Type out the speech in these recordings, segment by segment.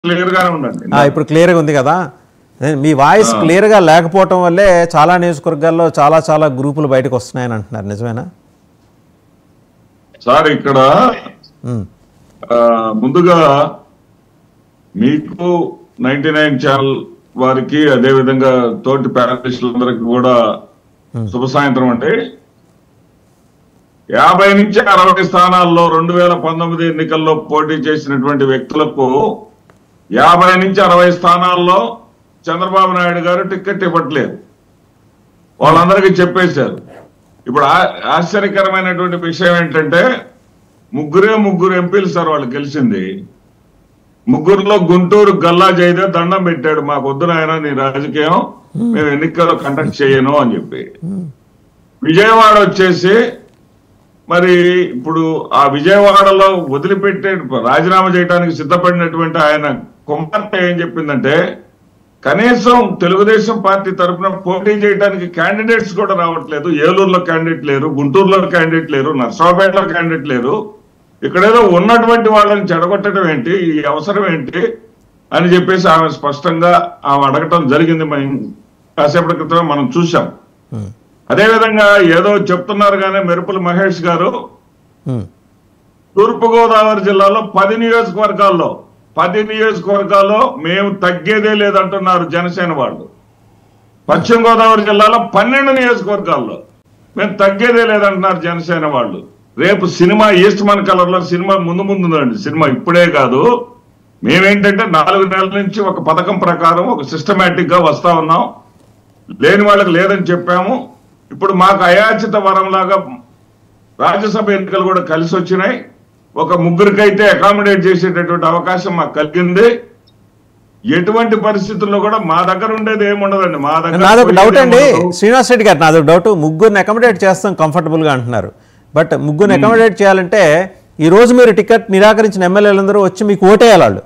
Clear గానే ఉండండి ఆ, ఇప్పుడు క్లియర్గా ఉంది కదా అదే మీ వాయిస్ క్లియర్గా లేకపోవటం వల్లే చాలా నియోజకవర్గాల్లో చాలా చాలా గ్రూపులు బయటకు వస్తున్నాయని అంటున్నారు నిజమేనా సార్ ఇక్కడ ఉమ్, ఆ, ముందుగా మీకు నైన్టీ నైన్ ఛానల్ వారికి అదే విధంగా తోటి ప్యానలిస్టులందరికీ కూడా శుభ సాయంత్రం అండి యాభై నుంచి అరవై స్థానాల్లో రెండు వేల పంతొమ్మిది ఎన్నికల్లో పోటీ చేసినటువంటి వ్యక్తులకు యాభై నుంచి అరవై స్థానాల్లో చంద్రబాబు నాయుడు గారు టికెట్ ఇవ్వట్లేదు వాళ్ళందరికీ చెప్పేశారు ఇప్పుడు ఆ- ఆశ్చర్యకరమైనటువంటి విషయం ఏంటంటే ముగ్గురే ముగ్గురు ఎంపీలు సార్ వాళ్ళు గెలిచింది ముగ్గురులో గుంటూరు గల్లా జైదే దండం పెట్టాడు మాకు వద్దు నాయన నీ రాజకీయం మేము ఎన్నికల్లో కండక్ట్ చేయను అని చెప్పి విజయవాడ వచ్చేసి మరి ఇప్పుడు ఆ విజయవాడలో వదిలిపెట్టే రాజీనామా చేయడానికి సిద్ధపడినటువంటి ఆయన కుమార్తె ఏం చెప్పిందంటే కనీసం తెలుగుదేశం పార్టీ తరఫున పోటీ చేయడానికి క్యాండిడేట్స్ కూడా రావట్లేదు ఏలూరులో క్యాండిడేట్ లేరు గుంటూరులో క్యాండిడేట్ లేరు నర్సరావుపేటలో క్యాండిడేట్ లేరు ఇక్కడేదో ఉన్నటువంటి వాళ్ళని చెడగొట్టడం ఏంటి ఈ అవసరం ఏంటి అని చెప్పేసి ఆమె స్పష్టంగా ఆమె అడగటం జరిగింది మనం కాసేపటి క్రితమే మనం చూసాం ఉమ్, అదేవిధంగా ఏదో చెప్తున్నారు కానీ మెరుపుల మహేష్ గారు ఉమ్, తూర్పుగోదావరి జిల్లాలో పది నియోజకవర్గాల్లో పది నియోజకవర్గాల్లో మేము తగ్గేదే లేదంటున్నారు జనసేన వాళ్ళు పశ్చిమ గోదావరి జిల్లాలో పన్నెండు నియోజకవర్గాల్లో మేము తగ్గేదే లేదంటున్నారు జనసేన వాళ్ళు రేపు సినిమా ఈస్ట్ మన కలర్ లో సినిమా ముందు ముందు ఉందండి సినిమా ఇప్పుడే కాదు మేమేంటంటే నాలుగు నెలల నుంచి ఒక పథకం ప్రకారం ఒక సిస్టమేటిక్ గా వస్తా ఉన్నాం లేని వాళ్ళకి లేదని చెప్పాము ఇప్పుడు మాకు అయాచిత వరంలాగా రాజ్యసభ ఎన్నికలు కూడా కలిసి వచ్చినాయి ఒక ముగ్గురికైతే అకామిడేట్ చేసేటటువంటి అవకాశం మాకు కలిగింది ఎటువంటి పరిస్థితుల్లో కూడా మా దగ్గర ఉండేది ఏముండదండి మా దగ్గర నాదొక డౌట్ పోయేది అండి ఏముండదు. శ్రీనివాస్ రెడ్డి గారు నాదొక డౌట్ ముగ్గురిని అకామిడేట్ చేస్తాం కంఫర్టబుల్గా అంటున్నారు బట్ ముగ్గురిని అకామిడేట్ చేయాలంటే ఈ రోజు మీరు టికెట్ నిరాకరించిన ఎమ్మెల్యేలందరూ వచ్చి మీకు ఓటేయాలి వాళ్ళు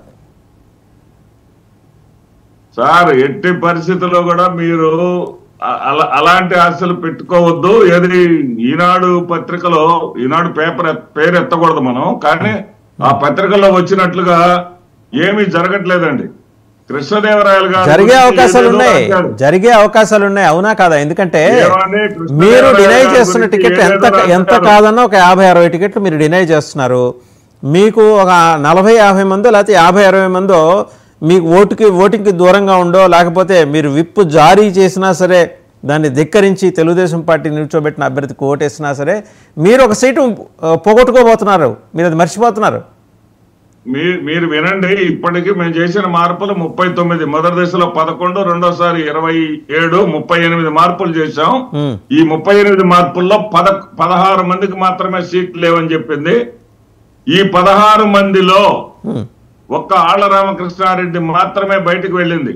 సార్ ఎట్టి పరిస్థితుల్లో కూడా మీరు అ- అలా అలాంటి ఆశలు పెట్టుకోవద్దు ఏది ఈనాడు పత్రికలో ఈనాడు పేపర్ ఎత్- పేరు ఎత్తకూడదు మనం కానీ ఆ పత్రికలో వచ్చినట్లుగా ఏమీ జరగట్లేదండి కృష్ణదేవరాయలు గారు జరిగే గురించి అవకాశాలు ఏదేదో ఉన్నాయి రాశారు. జరిగే అవకాశాలు ఉన్నాయి అవునా కాదా ఎందుకంటే ఏమండి, కృష్ణదేవరాయలు మీరు డినై గారి చేస్తున్న గురించి టికెట్ ఎంత ఏదేదో ఎంత రాశారు. కాదన్నా ఒక యాభై అరవై టికెట్లు మీరు డినై చేస్తున్నారు మీకు ఒక నలభై యాభై మందో లేకపోతే యాభై అరవై మందో మీకు ఓటుకి ఓటింగ్కి దూరంగా ఉండో లేకపోతే మీరు విప్పు జారీ చేసినా సరే దాన్ని ధిక్కరించి తెలుగుదేశం పార్టీ నిల్చోబెట్టిన అభ్యర్థికి ఓటేసినా సరే మీరు ఒక సీటు ఆ, పోగొట్టుకోబోతున్నారు మీరు అది మర్చిపోతున్నారు మీ- మీరు వినండి ఇప్పటికి మేము చేసిన మార్పులు ముప్పై తొమ్మిది మొదటి దశలో పదకొండు రెండోసారి ఇరవై ఏడు ముప్పై ఎనిమిది మార్పులు చేశాం ఉమ్, ఈ ముప్పై ఎనిమిది మార్పుల్లో పద పదహారు మందికి మాత్రమే సీట్లు లేవని చెప్పింది ఈ పదహారు మందిలో ఉమ్, ఒక్క ఆళ్ల రామకృష్ణారెడ్డి మాత్రమే బయటకు వెళ్ళింది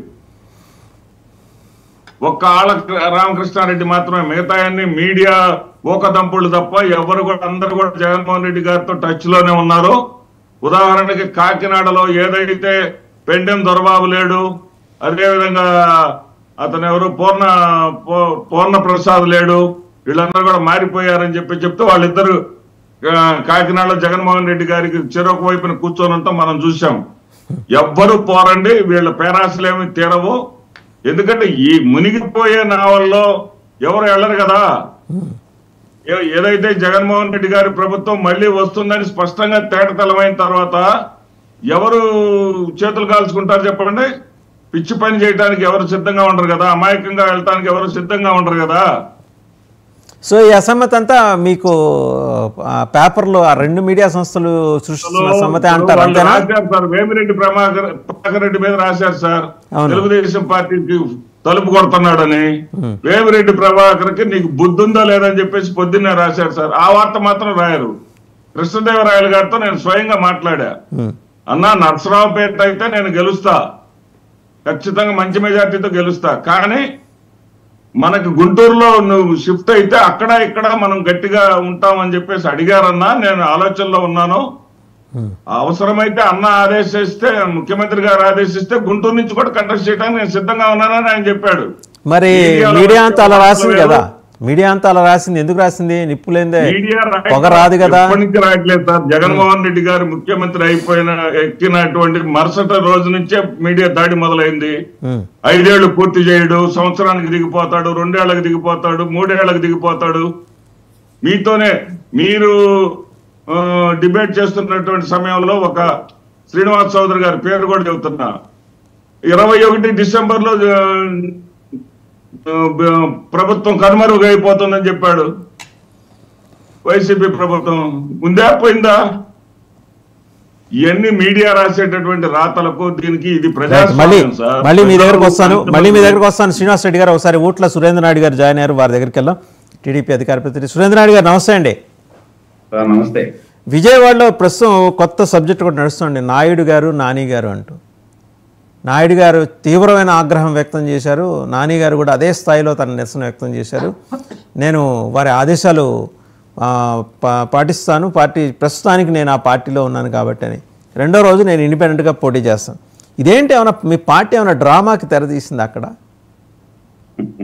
ఒక్క ఆళ్ళ రామకృష్ణారెడ్డి మాత్రమే మిగతా అన్ని మీడియా ఊకదంపుళ్ళు తప్ప ఎవరు కూడా అందరు కూడా జగన్మోహన్ రెడ్డి గారితో టచ్ లోనే ఉన్నారు ఉదాహరణకి కాకినాడలో ఏదైతే పెండెం దొరబాబు లేడు అదేవిధంగా అతను ఎవరు పూర్ణ పూ- పూర్ణ ప్రసాద్ లేడు వీళ్ళందరూ కూడా మారిపోయారని చెప్పి చెప్తే వాళ్ళిద్దరు ఆ, కాకినాడలో జగన్మోహన్ రెడ్డి గారికి చెరొక వైపున కూర్చొని ఉంటాం మనం చూసాం ఎవ్వరు పోరండి వీళ్ళ పేరాశలేమి తీరవు ఎందుకంటే ఈ మునిగిపోయే నావల్లో ఎవరు వెళ్ళరు కదా ఏ- ఏదైతే జగన్మోహన్ రెడ్డి గారి ప్రభుత్వం మళ్ళీ వస్తుందని స్పష్టంగా తేటతలమైన తర్వాత ఎవరు చేతులు కాల్చుకుంటారు చెప్పండి పిచ్చి పని చేయడానికి ఎవరు సిద్ధంగా ఉండరు కదా అమాయకంగా వెళ్ళటానికి ఎవరు సిద్ధంగా ఉండరు కదా సో ఈ అసమ్మతి అంతా మీకు ఆ, పేపర్లో ఆ రెండు మీడియా సంస్థలు సృష్టిస్తున్న అసమ్మతి అంటారు వాళ్ళు అంతేనా రాశారు సార్ వేమిరెడ్డి ప్రభాకర్ ప్రభాకర్ రెడ్డి మీద రాశారు సార్ అవును. తెలుగుదేశం పార్టీకి తలుపు కొడుతున్నాడని వేమిరెడ్డి ప్రభాకర్ కి నీకు బుద్ధి ఉందా లేదని చెప్పేసి పొద్దున్నే రాశారు సార్ ఆ వార్త మాత్రం రాయరు కృష్ణదేవరాయలు గారితో నేను స్వయంగా మాట్లాడా ఉమ్, అన్నా నర్సరావుపేట అయితే నేను గెలుస్తా ఖచ్చితంగా మంచి మెజార్టీతో గెలుస్తా కానీ మనకు గుంటూరులో నువ్వు షిఫ్ట్ అయితే అక్కడ ఇక్కడ మనం గట్టిగా ఉంటామని చెప్పేసి అడిగారన్నా నేను ఆలోచనలో ఉన్నాను ఉమ్. అవసరమైతే అన్న ఆదేశిస్తే ముఖ్యమంత్రి గారు ఆదేశిస్తే గుంటూరు నుంచి కూడా కంటెస్ట్ చేయడానికి నేను సిద్ధంగా ఉన్నానని ఆయన చెప్పాడు మరి మీడియాలో మీడియా అంతా అలా రాసింది వేరు. కదా మీడియా అంతా అలా రాసింది ఎందుకు రాసింది నిప్పు లేదే మీడియా రాయ- పొగ రాదు కదా ఎప్పటి నుంచి రాయట్లేదు సార్ జగన్మోహన్ రెడ్డి గారు ముఖ్యమంత్రి అయిపోయిన ఎక్కినటువంటి మరుసటి రోజు నుంచే మీడియా దాడి మొదలైంది ఉమ్, ఐదేళ్లు పూర్తి చేయడు సంవత్సరానికి దిగిపోతాడు రెండేళ్లకు దిగిపోతాడు మూడేళ్లకు దిగిపోతాడు మీతోనే మీరు ఆ, డిబేట్ చేస్తున్నటువంటి సమయంలో ఒక శ్రీనివాస్ చౌదరి గారి పేరు కూడా చెబుతున్నా ఇరవై ఒకటి డిసెంబర్ లో ఆ, ఆ, ప్రభుత్వం కనుమరుగైపోతుందని చెప్పాడు వైసీపీ ప్రభుత్వం ఉందా పోయిందా ఇవన్నీ మీడియా రాసేటటువంటి రాతలకు దీనికి ఇది మళ్ళీ ప్రజాస్వామ్యం సార్ మళ్ళీ మీ దగ్గరకు వస్తాను మళ్ళీ మీ దగ్గరకు వస్తాను శ్రీనివాస్ రెడ్డి గారు ఒకసారి ఊట్ల సురేంద్ర నాయుడు గారు జాయిన్ అయ్యారు వారి దగ్గరికి వెళ్దాం టీడీపీ అధికార ప్రతినిధి సురేంద్ర నాయుడు గారు నమస్తే అండి సార్ నమస్తే విజయవాడలో ప్రస్తుతం కొత్త సబ్జెక్ట్ కూడా నడుస్తుంది నాయుడు గారు నాని గారు అంటూ నాయుడు గారు తీవ్రమైన ఆగ్రహం వ్యక్తం చేశారు నాని గారు కూడా అదే స్థాయిలో తన నిరసన వ్యక్తం చేశారు నేను వారి ఆదేశాలు ఆ, పా- పాటిస్తాను పార్టీ ప్రస్తుతానికి నేను ఆ పార్టీలో ఉన్నాను కాబట్టి అని రెండో రోజు నేను ఇండిపెండెంట్గా పోటీ చేస్తాను ఇదేంటి ఏమైనా మీ పార్టీ ఏమైనా డ్రామాకి తెరదీసింది అక్కడ